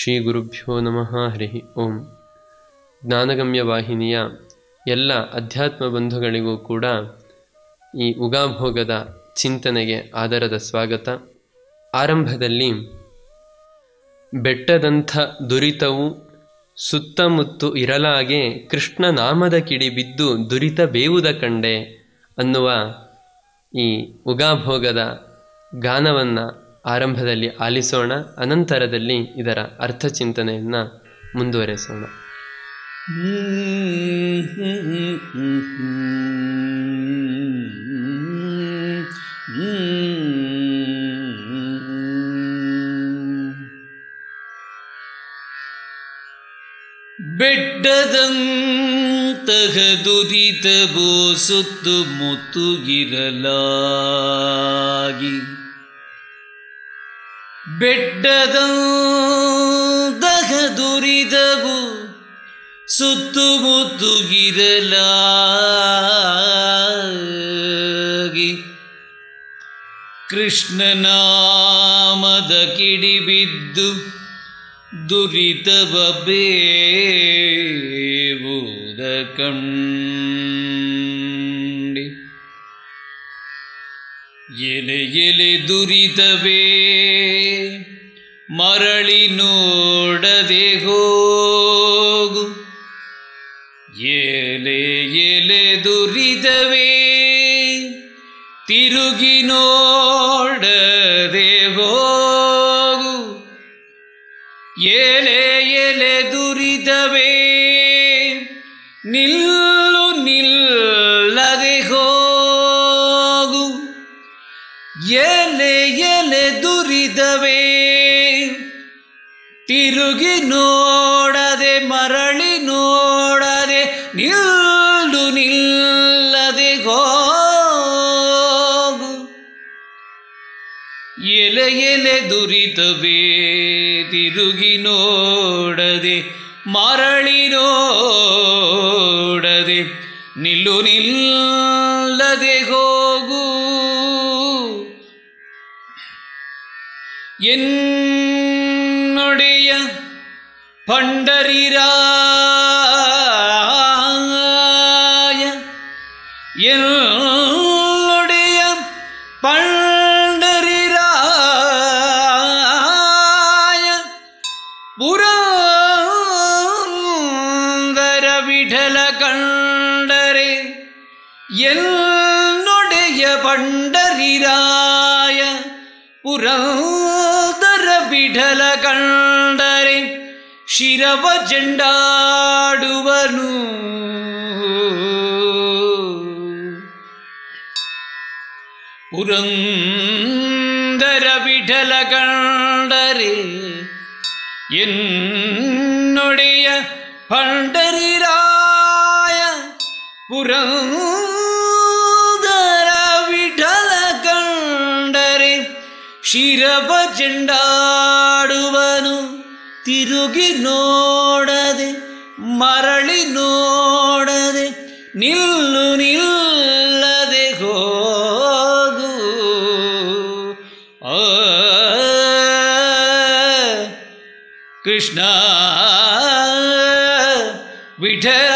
ಶ್ರೀ ಗುರುಭ್ಯೋ ನಮಃ ಹರಿ ಓಂ ಜ್ಞಾನಗಮ್ಯ ವಾಹಿನಿಯ ಎಲ್ಲ ಅಧ್ಯಾತ್ಮ ಬಂಧುಗಳಿಗೂ ಕೂಡ ಈ ಉಗಾಭೋಗದ ಚಿಂತನೆಗೆ ಆದರದ ಸ್ವಾಗತ ಆರಂಭದಲ್ಲಿ ಬೆಟ್ಟದಂಥ ದುರಿತವು ಸುತ್ತಮುತ್ತು ಇರಲಾಗೆ ಕೃಷ್ಣ ನಾಮದ ಕಿಡಿ ಬಿದ್ದು ದುರಿತ ಬೇವುದ ಕಂಡೆ ಅನ್ನುವ ಈ ಉಗಾಭೋಗದ ಗಾನವನ್ನು ಆರಂಭದಲ್ಲಿ ಆಲಿಸೋಣ ಅನಂತರದಲ್ಲಿ ಇದರ ಅರ್ಥಚಿಂತನೆಯನ್ನು ಮುಂದುವರೆಸೋಣ ಬೆಟ್ಟದಂತಹ ದುರಿತವೋ ಸುತ್ತು ಮುತ್ತುಗಿರಲಾಗಿ ಬೆಟ್ಟದಂತಹ ದುರಿತವು ಸುತ್ತುಮುತ್ತುಗಿರಲಾಗಿ ಕೃಷ್ಣನಾಮದ ಕಿಡಿಬಿದ್ದು ದುರಿತವ ಬೇವುದ ಕಂಡಿ ಎಲೆ ಎಲೆ ದುರಿತವೇ ಮರಳಿ ನೋಡದೆ ಹೋಗು ಎಲೆ ಎಲೆ ದುರಿತವೇ ತಿರುಗಿ ನೋಡದೆ ಹೋಗು ಎಲೆ ಎಲೆ ದುರಿತವೇ ನಿಲ್ಲು ನಿಲ್ಲದೆ ಹೋಗು ಎಲೆ ಎಲೆ ದುರಿತವೇ ತಿರುಗಿ ನೋಡದೆ ಮರಳಿ ನೋಡದೆ ನಿಲ್ಲು ನಿಲ್ಲದೆ ಹೋಗು ಎಲೆ ಎಲೆ ದುರಿತವೇ ತಿರುಗಿ ನೋಡದೆ ಮರಳಿ ನೋಡದೆ ನಿಲ್ಲು ನಿಲ್ಲದೆ ಹೋಗು ಎನ್ನೊಡೆಯ ಪಂಡರಿರಾಯ ಎನ್ನೊಡೆಯ ಪಂಡರಿರಾಯ ಪುರಂದರ ವಿಠಲ ಕಂಡರೆ ಎನ್ನೊಡೆಯ ಪಂಡರಿರಾಯ ಪುರಂದರ ವಿಠಲ ಕಂಡರೆ ಶಿರವ ಜಂಡಾಡುವನು ಪುರಂದರ ವಿಠಲ ಕಂಡರೆ ಎನ್ನೊಡೆಯ ಪಂಡರಿರಾಯ ಪುರಂದರ ವಿಠಲ ಕಂಡರೆ ಶಿರವ ಜಂಡಾಡುವನು ತಿರುಗಿ ನೋಡದೆ ಮರಳಿ ನೋಡದೆ ನಿಲ್ಲು ನಿಲ್ಲದೆ ಹೋಗು ಆ ಕೃಷ್ಣ ವಿಠಲ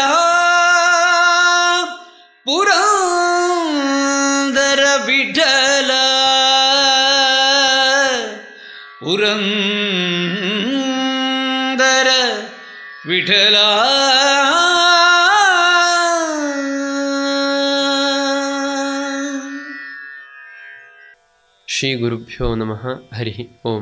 ಪುರಂದರ ವಿಠಲ ಪುರಂದರ ವಿಠಲ ಶ್ರೀ ಗುರುಭ್ಯೋ ನಮಃ ಹರಿ ಓಂ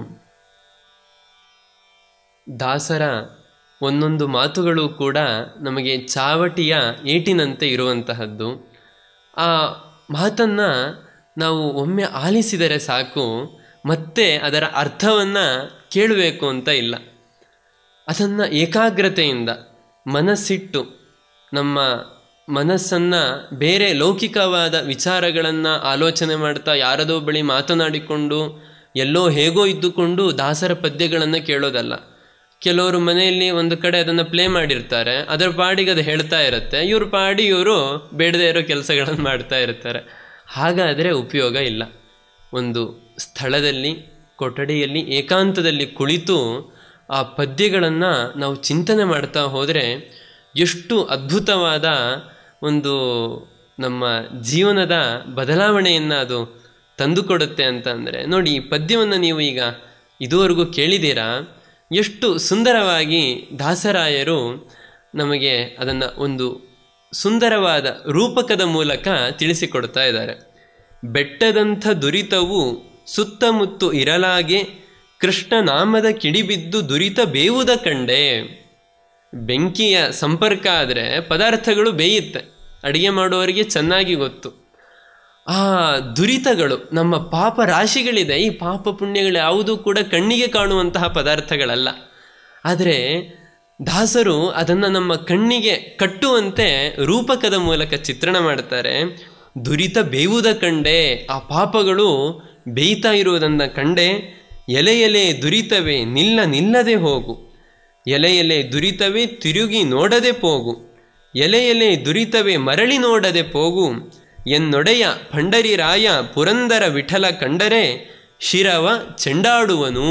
ದಾಸರ ಒಂದೊಂದು ಮಾತುಗಳು ಕೂಡ ನಮಗೆ ಚಾವಟಿಯ ಏಟಿನಂತೆ ಇರುವಂತಹದ್ದು ಆ ಮಾತನ್ನು ನಾವು ಒಮ್ಮೆ ಆಲಿಸಿದರೆ ಸಾಕು ಮತ್ತೆ ಅದರ ಅರ್ಥವನ್ನು ಕೇಳಬೇಕು ಅಂತ ಇಲ್ಲ ಅದನ್ನು ಏಕಾಗ್ರತೆಯಿಂದ ಮನಸ್ಸಿಟ್ಟು ನಮ್ಮ ಮನಸ್ಸನ್ನು ಬೇರೆ ಲೌಕಿಕವಾದ ವಿಚಾರಗಳನ್ನು ಆಲೋಚನೆ ಮಾಡ್ತಾ ಯಾರದೋ ಬಳಿ ಮಾತನಾಡಿಕೊಂಡು ಎಲ್ಲೋ ಹೇಗೋ ಇದ್ದುಕೊಂಡು ದಾಸರ ಪದ್ಯಗಳನ್ನು ಕೇಳೋದಲ್ಲ ಕೆಲವರು ಮನೆಯಲ್ಲಿ ಒಂದು ಕಡೆ ಅದನ್ನು ಪ್ಲೇ ಮಾಡಿರ್ತಾರೆ ಅದರ ಪಾಡಿಗೆ ಅದು ಹೇಳ್ತಾ ಇರುತ್ತೆ ಇವ್ರ ಪಾಡಿ ಇವರು ಬೇಡದೇ ಇರೋ ಕೆಲಸಗಳನ್ನು ಮಾಡ್ತಾ ಇರ್ತಾರೆ ಹಾಗಾದರೆ ಉಪಯೋಗ ಇಲ್ಲ ಒಂದು ಸ್ಥಳದಲ್ಲಿ ಕೊಠಡಿಯಲ್ಲಿ ಏಕಾಂತದಲ್ಲಿ ಕುಳಿತು ಆ ಪದ್ಯಗಳನ್ನು ನಾವು ಚಿಂತನೆ ಮಾಡ್ತಾ ಹೋದರೆ ಎಷ್ಟು ಅದ್ಭುತವಾದ ಒಂದು ನಮ್ಮ ಜೀವನದ ಬದಲಾವಣೆಯನ್ನು ಅದು ತಂದುಕೊಡುತ್ತೆ ಅಂತ ಅಂದರೆ ನೋಡಿ ಈ ಪದ್ಯವನ್ನು ನೀವು ಈಗ ಇದುವರೆಗೂ ಕೇಳಿದ್ದೀರಾ ಎಷ್ಟು ಸುಂದರವಾಗಿ ದಾಸರಾಯರು ನಮಗೆ ಅದನ್ನು ಒಂದು ಸುಂದರವಾದ ರೂಪಕದ ಮೂಲಕ ತಿಳಿಸಿಕೊಡ್ತಾ ಇದ್ದಾರೆ ಬೆಟ್ಟದಂಥ ದುರಿತವು ಸುತ್ತಮುತ್ತು ಇರಲಾಗೆ ಕೃಷ್ಣ ನಾಮದ ಕಿಡಿಬಿದ್ದು ದುರಿತ ಬೇವುದ ಕಂಡೆ ಬೆಂಕಿಯ ಸಂಪರ್ಕ ಆದರೆ ಪದಾರ್ಥಗಳು ಬೇಯುತ್ತೆ ಅಡುಗೆ ಮಾಡುವವರಿಗೆ ಚೆನ್ನಾಗಿ ಗೊತ್ತು ಆ ದುರಿತಗಳು ನಮ್ಮ ಪಾಪ ರಾಶಿಗಳಿದೆ ಈ ಪಾಪ ಪುಣ್ಯಗಳು ಯಾವುದೂ ಕೂಡ ಕಣ್ಣಿಗೆ ಕಾಣುವಂತಹ ಪದಾರ್ಥಗಳಲ್ಲ ಆದರೆ ದಾಸರು ಅದನ್ನು ನಮ್ಮ ಕಣ್ಣಿಗೆ ಕಟ್ಟುವಂತೆ ರೂಪಕದ ಮೂಲಕ ಚಿತ್ರಣ ಮಾಡ್ತಾರೆ ದುರಿತ ಬೇವುದ ಕಂಡೆ ಆ ಪಾಪಗಳು ಬೇಯ್ತಾ ಇರುವುದನ್ನು ಕಂಡೆ ಎಲೆ ಎಲೆ ದುರಿತವೇ ನಿಲ್ಲ ನಿಲ್ಲದೆ ಹೋಗು ಎಲೆ ಎಲೆ ದುರಿತವೇ ತಿರುಗಿ ನೋಡದೆ ಪೋಗು ಎಲೆ ಎಲೆ ದುರಿತವೇ ಮರಳಿ ನೋಡದೆ ಪೋಗು ಎನ್ನೊಡೆಯ ಪಂಡರಿರಾಯ ಪುರಂದರ ವಿಠಲ ಕಂಡರೆ ಶಿರವ ಚೆಂಡಾಡುವನು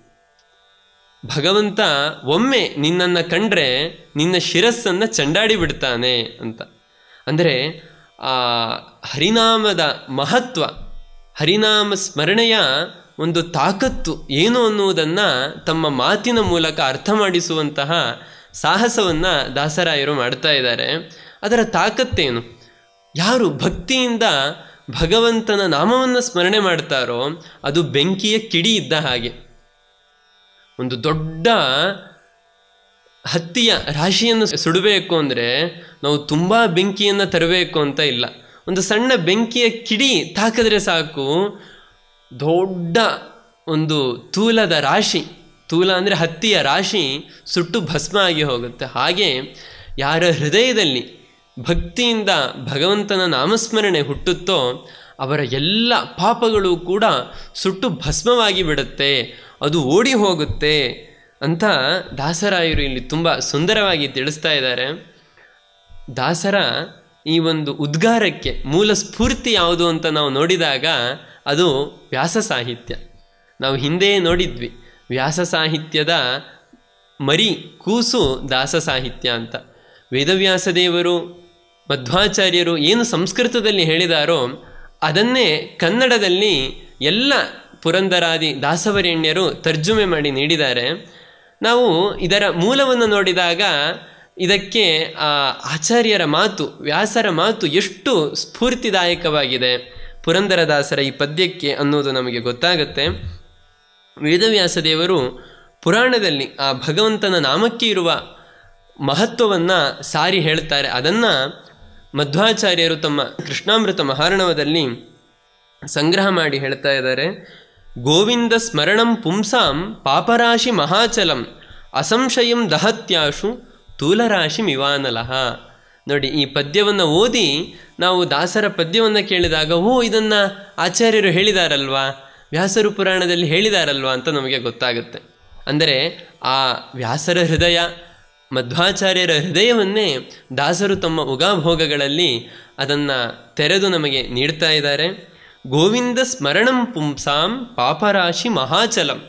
ಭಗವಂತ ಒಮ್ಮೆ ನಿನ್ನನ್ನು ಕಂಡ್ರೆ ನಿನ್ನ ಶಿರಸ್ಸನ್ನು ಚಂಡಾಡಿ ಬಿಡ್ತಾನೆ ಅಂತ ಅಂದರೆ ಆ ಹರಿನಾಮದ ಮಹತ್ವ ಹರಿನಾಮ ಸ್ಮರಣೆಯ ಒಂದು ತಾಕತ್ತು ಏನು ಅನ್ನುವುದನ್ನು ತಮ್ಮ ಮಾತಿನ ಮೂಲಕ ಅರ್ಥ ಮಾಡಿಸುವಂತಹ ಸಾಹಸವನ್ನು ದಾಸರಾಯರು ಮಾಡ್ತಾ ಇದ್ದಾರೆ ಅದರ ತಾಕತ್ತೇನು ಯಾರು ಭಕ್ತಿಯಿಂದ ಭಗವಂತನ ನಾಮವನ್ನು ಸ್ಮರಣೆ ಮಾಡ್ತಾರೋ ಅದು ಬೆಂಕಿಯ ಕಿಡಿ ಇದ್ದ ಹಾಗೆ ಒಂದು ದೊಡ್ಡ ಹತ್ತಿಯ ರಾಶಿಯನ್ನು ಸುಡಬೇಕು ಅಂದರೆ ನಾವು ತುಂಬ ಬೆಂಕಿಯನ್ನು ತರಬೇಕು ಅಂತ ಇಲ್ಲ ಒಂದು ಸಣ್ಣ ಬೆಂಕಿಯ ಕಿಡಿ ತಾಕಿದ್ರೆ ಸಾಕು ದೊಡ್ಡ ಒಂದು ತೂಲದ ರಾಶಿ ತೂಲ ಅಂದರೆ ಹತ್ತಿಯ ರಾಶಿ ಸುಟ್ಟು ಭಸ್ಮ ಆಗಿ ಹೋಗುತ್ತೆ ಹಾಗೆ ಯಾರ ಹೃದಯದಲ್ಲಿ ಭಕ್ತಿಯಿಂದ ಭಗವಂತನ ನಾಮಸ್ಮರಣೆ ಹುಟ್ಟುತ್ತೋ ಅವರ ಎಲ್ಲ ಪಾಪಗಳು ಕೂಡ ಸುಟ್ಟು ಭಸ್ಮವಾಗಿ ಬಿಡುತ್ತೆ ಅದು ಓಡಿ ಹೋಗುತ್ತೆ ಅಂತ ದಾಸರಾಯರು ಇಲ್ಲಿ ತುಂಬ ಸುಂದರವಾಗಿ ತಿಳಿಸ್ತಾ ಇದ್ದಾರೆ ದಾಸರ ಈ ಒಂದು ಉದ್ಗಾರಕ್ಕೆ ಮೂಲ ಸ್ಫೂರ್ತಿ ಯಾವುದು ಅಂತ ನಾವು ನೋಡಿದಾಗ ಅದು ವ್ಯಾಸ ಸಾಹಿತ್ಯ ನಾವು ಹಿಂದೆ ನೋಡಿದ್ವಿ ವ್ಯಾಸ ಸಾಹಿತ್ಯದ ಮರಿ ಕೂಸು ದಾಸ ಸಾಹಿತ್ಯ ಅಂತ ವೇದವ್ಯಾಸ ದೇವರು ಮಧ್ವಾಚಾರ್ಯರು ಏನು ಸಂಸ್ಕೃತದಲ್ಲಿ ಹೇಳಿದಾರೋ ಅದನ್ನೇ ಕನ್ನಡದಲ್ಲಿ ಎಲ್ಲ ಪುರಂದರಾದಿ ದಾಸವರೇಣ್ಯರು ತರ್ಜುಮೆ ಮಾಡಿ ನೀಡಿದ್ದಾರೆ ನಾವು ಇದರ ಮೂಲವನ್ನು ನೋಡಿದಾಗ ಇದಕ್ಕೆ ಆ ಆಚಾರ್ಯರ ಮಾತು ವ್ಯಾಸರ ಮಾತು ಎಷ್ಟು ಸ್ಫೂರ್ತಿದಾಯಕವಾಗಿದೆ ಪುರಂದರದಾಸರ ಈ ಪದ್ಯಕ್ಕೆ ಅನ್ನೋದು ನಮಗೆ ಗೊತ್ತಾಗುತ್ತೆ ವೇದವ್ಯಾಸ ದೇವರು ಪುರಾಣದಲ್ಲಿ ಆ ಭಗವಂತನ ನಾಮಕ್ಕೆ ಇರುವ ಮಹತ್ವವನ್ನು ಸಾರಿ ಹೇಳ್ತಾರೆ ಅದನ್ನು ಮಧ್ವಾಚಾರ್ಯರು ತಮ್ಮ ಕೃಷ್ಣಾಮೃತ ಮಹಾರಣವದಲ್ಲಿ ಸಂಗ್ರಹ ಮಾಡಿ ಹೇಳ್ತಾ ಇದ್ದಾರೆ ಗೋವಿಂದ ಸ್ಮರಣಂ ಪುಂಸಾಂ ಪಾಪರಾಶಿ ಮಹಾಚಲಂ ಅಸಂಶಯಂ ದಹತ್ಯಾಶು ತೂಲರಾಶಿ ಮಿವಾನಲಹ ನೋಡಿ ಈ ಪದ್ಯವನ್ನು ಓದಿ ನಾವು ದಾಸರ ಪದ್ಯವನ್ನು ಕೇಳಿದಾಗ ಓ ಇದನ್ನು ಆಚಾರ್ಯರು ಹೇಳಿದಾರಲ್ವಾ ವ್ಯಾಸರು ಪುರಾಣದಲ್ಲಿ ಹೇಳಿದಾರಲ್ವಾ ಅಂತ ನಮಗೆ ಗೊತ್ತಾಗುತ್ತೆ ಅಂದರೆ ಆ ವ್ಯಾಸರ ಹೃದಯ ಮಧ್ವಾಚಾರ್ಯರ ಹೃದಯವನ್ನೇ ದಾಸರು ತಮ್ಮ ಉಗಾಭೋಗಗಳಲ್ಲಿ ಅದನ್ನು ತೆರೆದು ನಮಗೆ ನೀಡ್ತಾ ಇದ್ದಾರೆ ಗೋವಿಂದ ಸ್ಮರಣಂ ಪುಂಸಾಂ ಪಾಪರಾಶಿ ಮಹಾಚಲಂ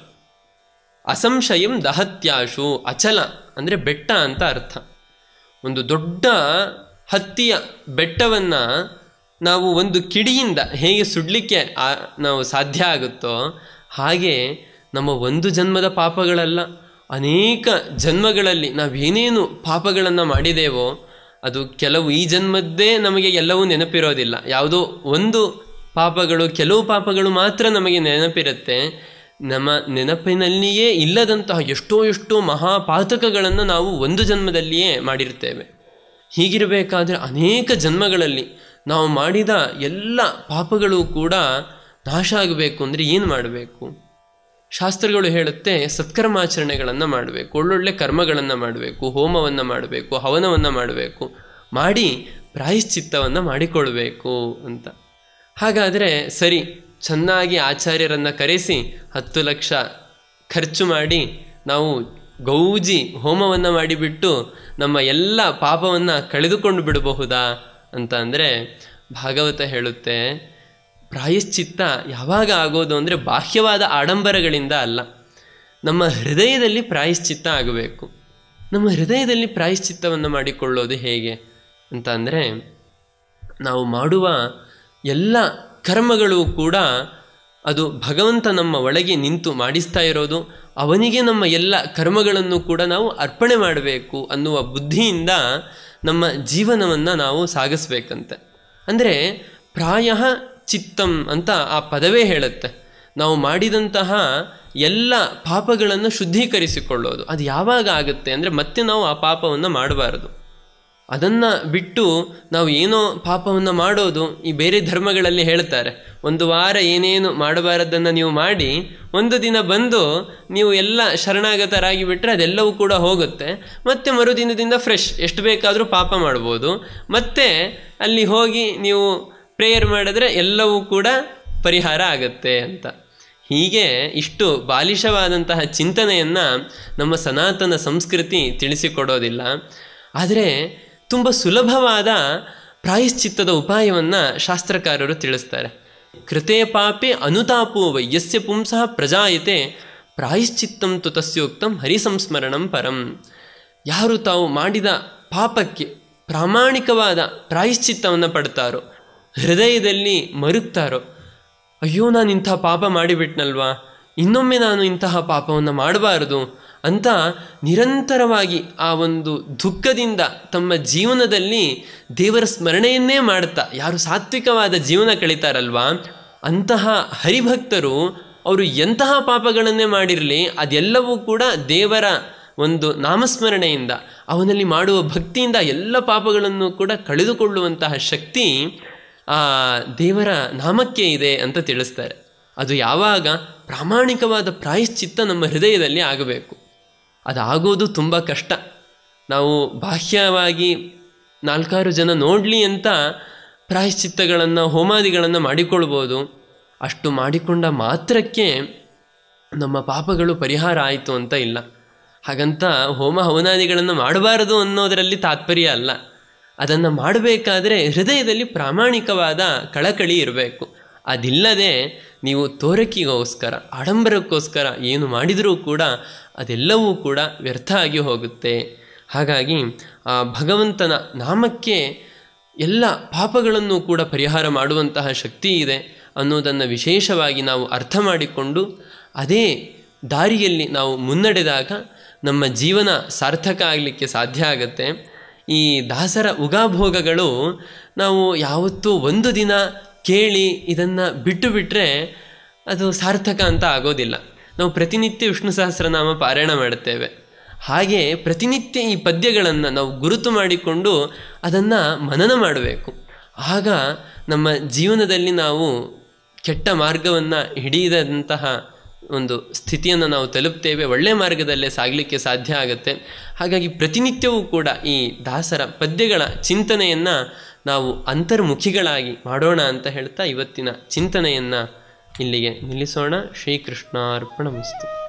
ಅಸಂಶಯಂ ದಹತ್ಯಾಶು ಅಚಲ ಅಂದರೆ ಬೆಟ್ಟ ಅಂತ ಅರ್ಥ ಒಂದು ದೊಡ್ಡ ಹತ್ತಿಯ ಬೆಟ್ಟವನ್ನು ನಾವು ಒಂದು ಕಿಡಿಯಿಂದ ಹೇಗೆ ಸುಡಲಿಕ್ಕೆ ನಾವು ಸಾಧ್ಯ ಆಗುತ್ತೋ ಹಾಗೆ ನಮ್ಮ ಒಂದು ಜನ್ಮದ ಪಾಪಗಳಲ್ಲ ಅನೇಕ ಜನ್ಮಗಳಲ್ಲಿ ನಾವೇನೇನು ಪಾಪಗಳನ್ನು ಮಾಡಿದೇವೋ ಅದು ಕೆಲವು ಈ ಜನ್ಮದ್ದೇ ನಮಗೆ ಎಲ್ಲವೂ ನೆನಪಿರೋದಿಲ್ಲ ಯಾವುದೋ ಒಂದು ಪಾಪಗಳು ಕೆಲವು ಪಾಪಗಳು ಮಾತ್ರ ನಮಗೆ ನೆನಪಿರುತ್ತೆ ನಮ್ಮ ನೆನಪಿನಲ್ಲಿಯೇ ಇಲ್ಲದಂತಹ ಎಷ್ಟೋ ಎಷ್ಟೋ ಮಹಾಪಾತಕಗಳನ್ನು ನಾವು ಒಂದು ಜನ್ಮದಲ್ಲಿಯೇ ಮಾಡಿರ್ತೇವೆ ಹೀಗಿರಬೇಕಾದ್ರೆ ಅನೇಕ ಜನ್ಮಗಳಲ್ಲಿ ನಾವು ಮಾಡಿದ ಎಲ್ಲ ಪಾಪಗಳು ಕೂಡ ನಾಶ ಆಗಬೇಕು ಅಂದರೆ ಏನು ಮಾಡಬೇಕು ಶಾಸ್ತ್ರಗಳು ಹೇಳುತ್ತೆ ಸತ್ಕರ್ಮಾಚರಣೆಗಳನ್ನು ಮಾಡಬೇಕು ಒಳ್ಳೊಳ್ಳೆ ಕರ್ಮಗಳನ್ನು ಮಾಡಬೇಕು ಹೋಮವನ್ನು ಮಾಡಬೇಕು ಹವನವನ್ನು ಮಾಡಬೇಕು ಮಾಡಿ ಪ್ರಾಯಶ್ಚಿತ್ತವನ್ನು ಮಾಡಿಕೊಳ್ಬೇಕು ಅಂತ ಹಾಗಾದರೆ ಸರಿ ಚೆನ್ನಾಗಿ ಆಚಾರ್ಯರನ್ನು ಕರೆಸಿ ಹತ್ತು ಲಕ್ಷ ಖರ್ಚು ಮಾಡಿ ನಾವು ಗೌಜಿ ಹೋಮವನ್ನು ಮಾಡಿಬಿಟ್ಟು ನಮ್ಮ ಎಲ್ಲ ಪಾಪವನ್ನು ಕಳೆದುಕೊಂಡು ಬಿಡಬಹುದಾ ಅಂತ ಅಂದರೆ ಭಾಗವತ ಹೇಳುತ್ತೆ ಪ್ರಾಯಶ್ಚಿತ್ತ ಯಾವಾಗ ಆಗೋದು ಅಂದರೆ ಬಾಹ್ಯವಾದ ಆಡಂಬರಗಳಿಂದ ಅಲ್ಲ ನಮ್ಮ ಹೃದಯದಲ್ಲಿ ಪ್ರಾಯಶ್ಚಿತ್ತ ಆಗಬೇಕು ನಮ್ಮ ಹೃದಯದಲ್ಲಿ ಪ್ರಾಯಶ್ಚಿತ್ತವನ್ನು ಮಾಡಿಕೊಳ್ಳೋದು ಹೇಗೆ ಅಂತ ಅಂದರೆ ನಾವು ಮಾಡುವ ಎಲ್ಲ ಕರ್ಮಗಳು ಕೂಡ ಅದು ಭಗವಂತ ನಮ್ಮ ಒಳಗೆ ನಿಂತು ಮಾಡಿಸ್ತಾ ಇರೋದು ಅವನಿಗೆ ನಮ್ಮ ಎಲ್ಲ ಕರ್ಮಗಳನ್ನು ಕೂಡ ನಾವು ಅರ್ಪಣೆ ಮಾಡಬೇಕು ಅನ್ನುವ ಬುದ್ಧಿಯಿಂದ ನಮ್ಮ ಜೀವನವನ್ನು ನಾವು ಸಾಗಿಸ್ಬೇಕಂತೆ ಅಂದರೆ ಪ್ರಾಯ ಚಿತ್ತಂ ಅಂತ ಆ ಪದವೇ ಹೇಳುತ್ತೆ ನಾವು ಮಾಡಿದಂತಹ ಎಲ್ಲ ಪಾಪಗಳನ್ನು ಶುದ್ಧೀಕರಿಸಿಕೊಳ್ಳೋದು ಅದು ಯಾವಾಗ ಆಗುತ್ತೆ ಅಂದರೆ ಮತ್ತೆ ನಾವು ಆ ಪಾಪವನ್ನು ಮಾಡಬಾರದು ಅದನ್ನು ಬಿಟ್ಟು ನಾವು ಏನೋ ಪಾಪವನ್ನು ಮಾಡೋದು ಈ ಬೇರೆ ಧರ್ಮಗಳಲ್ಲಿ ಹೇಳ್ತಾರೆ ಒಂದು ವಾರ ಏನೇನು ಮಾಡಬಾರದನ್ನು ನೀವು ಮಾಡಿ ಒಂದು ದಿನ ಬಂದು ನೀವು ಎಲ್ಲ ಶರಣಾಗತರಾಗಿ ಬಿಟ್ಟರೆ ಅದೆಲ್ಲವೂ ಕೂಡ ಹೋಗುತ್ತೆ ಮತ್ತೆ ಮರುದಿನದಿಂದ ಫ್ರೆಶ್ ಎಷ್ಟು ಬೇಕಾದರೂ ಪಾಪ ಮಾಡ್ಬೋದು ಮತ್ತೆ ಅಲ್ಲಿ ಹೋಗಿ ನೀವು ಪ್ರೇಯರ್ ಮಾಡಿದ್ರೆ ಎಲ್ಲವೂ ಕೂಡ ಪರಿಹಾರ ಆಗತ್ತೆ ಅಂತ ಹೀಗೆ ಇಷ್ಟು ಬಾಲಿಶವಾದಂತಹ ಚಿಂತನೆಯನ್ನು ನಮ್ಮ ಸನಾತನ ಸಂಸ್ಕೃತಿ ತಿಳಿಸಿಕೊಡೋದಿಲ್ಲ ಆದರೆ ತುಂಬ ಸುಲಭವಾದ ಪ್ರಾಯಶ್ಚಿತ್ತದ ಉಪಾಯವನ್ನು ಶಾಸ್ತ್ರಕಾರರು ತಿಳಿಸ್ತಾರೆ ಕೃತೆ ಪಾಪೆ ಅನುತಾಪೋ ವೈ ಯಸ್ಯ ಪುಂಸಃ ಪ್ರಜಾಯತೆ ಪ್ರಾಯಶ್ಚಿತ್ತಂ ತು ತಸ್ಯೋಕ್ತಂ ಹರಿಸಂಸ್ಮರಣಂ ಪರಂ ಯಾರು ತಾವು ಮಾಡಿದ ಪಾಪಕ್ಕೆ ಪ್ರಾಮಾಣಿಕವಾದ ಪ್ರಾಯಶ್ಚಿತ್ತವನ್ನು ಪಡ್ತಾರೋ ಹೃದಯದಲ್ಲಿ ಮರುಗ್ತಾರೋ ಅಯ್ಯೋ ನಾನು ಇಂಥ ಪಾಪ ಮಾಡಿಬಿಟ್ನಲ್ವಾ ಇನ್ನೊಮ್ಮೆ ನಾನು ಇಂತಹ ಪಾಪವನ್ನು ಮಾಡಬಾರದು ಅಂತ ನಿರಂತರವಾಗಿ ಆ ಒಂದು ದುಃಖದಿಂದ ತಮ್ಮ ಜೀವನದಲ್ಲಿ ದೇವರ ಸ್ಮರಣೆಯನ್ನೇ ಮಾಡ್ತಾ ಯಾರು ಸಾತ್ವಿಕವಾದ ಜೀವನ ಕಳೀತಾರಲ್ವಾ ಅಂತಹ ಹರಿಭಕ್ತರು ಅವರು ಎಂತಹ ಪಾಪಗಳನ್ನೇ ಮಾಡಿರಲಿ ಅದೆಲ್ಲವೂ ಕೂಡ ದೇವರ ಒಂದು ನಾಮಸ್ಮರಣೆಯಿಂದ ಅವನಲ್ಲಿ ಮಾಡುವ ಭಕ್ತಿಯಿಂದ ಎಲ್ಲ ಪಾಪಗಳನ್ನು ಕೂಡ ಕಳೆದುಕೊಳ್ಳುವಂತಹ ಶಕ್ತಿ ಆ ದೇವರ ನಾಮಕ್ಕೆ ಇದೆ ಅಂತ ತಿಳಿಸ್ತಾರೆ ಅದು ಯಾವಾಗ ಪ್ರಾಮಾಣಿಕವಾದ ಪ್ರಾಯಶ್ಚಿತ್ತ ನಮ್ಮ ಹೃದಯದಲ್ಲಿ ಆಗಬೇಕು ಅದಾಗೋದು ತುಂಬ ಕಷ್ಟ ನಾವು ಬಾಹ್ಯವಾಗಿ ನಾಲ್ಕಾರು ಜನ ನೋಡಲಿ ಅಂತ ಪ್ರಾಯಶ್ಚಿತ್ತಗಳನ್ನು ಹೋಮಾದಿಗಳನ್ನು ಮಾಡಿಕೊಳ್ಬೋದು ಅಷ್ಟು ಮಾಡಿಕೊಂಡ ಮಾತ್ರಕ್ಕೆ ನಮ್ಮ ಪಾಪಗಳು ಪರಿಹಾರ ಆಯಿತು ಅಂತ ಇಲ್ಲ ಹಾಗಂತ ಹೋಮ ಹವನಾದಿಗಳನ್ನು ಮಾಡಬಾರದು ಅನ್ನೋದರಲ್ಲಿ ತಾತ್ಪರ್ಯ ಅಲ್ಲ ಅದನ್ನು ಮಾಡಬೇಕಾದ್ರೆ ಹೃದಯದಲ್ಲಿ ಪ್ರಾಮಾಣಿಕವಾದ ಕಳಕಳಿ ಇರಬೇಕು ಅದಿಲ್ಲದೆ ನೀವು ತೋರಕಿಗೋಸ್ಕರ ಆಡಂಬರಕ್ಕೋಸ್ಕರ ಏನು ಮಾಡಿದರೂ ಕೂಡ ಅದೆಲ್ಲವೂ ಕೂಡ ವ್ಯರ್ಥ ಆಗಿ ಹೋಗುತ್ತೆ ಹಾಗಾಗಿ ಆ ಭಗವಂತನ ನಾಮಕ್ಕೆ ಎಲ್ಲ ಪಾಪಗಳನ್ನು ಕೂಡ ಪರಿಹಾರ ಮಾಡುವಂತಹ ಶಕ್ತಿ ಇದೆ ಅನ್ನೋದನ್ನು ವಿಶೇಷವಾಗಿ ನಾವು ಅರ್ಥ ಮಾಡಿಕೊಂಡು ಅದೇ ದಾರಿಯಲ್ಲಿ ನಾವು ಮುನ್ನಡೆದಾಗ ನಮ್ಮ ಜೀವನ ಸಾರ್ಥಕ ಆಗಲಿಕ್ಕೆ ಸಾಧ್ಯ ಆಗುತ್ತೆ ಈ ದಾಸರ ಉಗಾಭೋಗಗಳು ನಾವು ಯಾವತ್ತೂ ಒಂದು ದಿನ ಕೇಳಿ ಇದನ್ನು ಬಿಟ್ಟು ಬಿಟ್ಟರೆ ಅದು ಸಾರ್ಥಕ ಅಂತ ಆಗೋದಿಲ್ಲ ನಾವು ಪ್ರತಿನಿತ್ಯ ವಿಷ್ಣು ಸಹಸ್ರನಾಮ ಪಾರಾಯಣ ಮಾಡುತ್ತೇವೆ ಹಾಗೆ ಪ್ರತಿನಿತ್ಯ ಈ ಪದ್ಯಗಳನ್ನು ನಾವು ಗುರುತು ಮಾಡಿಕೊಂಡು ಅದನ್ನು ಮನನ ಮಾಡಬೇಕು ಆಗ ನಮ್ಮ ಜೀವನದಲ್ಲಿ ನಾವು ಕೆಟ್ಟ ಮಾರ್ಗವನ್ನು ಹಿಡಿಯದಂತಹ ಒಂದು ಸ್ಥಿತಿಯನ್ನು ನಾವು ತಲುಪ್ತೇವೆ ಒಳ್ಳೆಯ ಮಾರ್ಗದಲ್ಲೇ ಸಾಗಲಿಕ್ಕೆ ಸಾಧ್ಯ ಆಗುತ್ತೆ ಹಾಗಾಗಿ ಪ್ರತಿನಿತ್ಯವೂ ಕೂಡ ಈ ದಾಸರ ಪದ್ಯಗಳ ಚಿಂತನೆಯನ್ನು ನಾವು ಅಂತರ್ಮುಖಿಗಳಾಗಿ ಮಾಡೋಣ ಅಂತ ಹೇಳ್ತಾ ಇವತ್ತಿನ ಚಿಂತನೆಯನ್ನು ಇಲ್ಲಿಗೆ ನಿಲ್ಲಿಸೋಣ ಶ್ರೀಕೃಷ್ಣಾರ್ಪಣಮಸ್ತು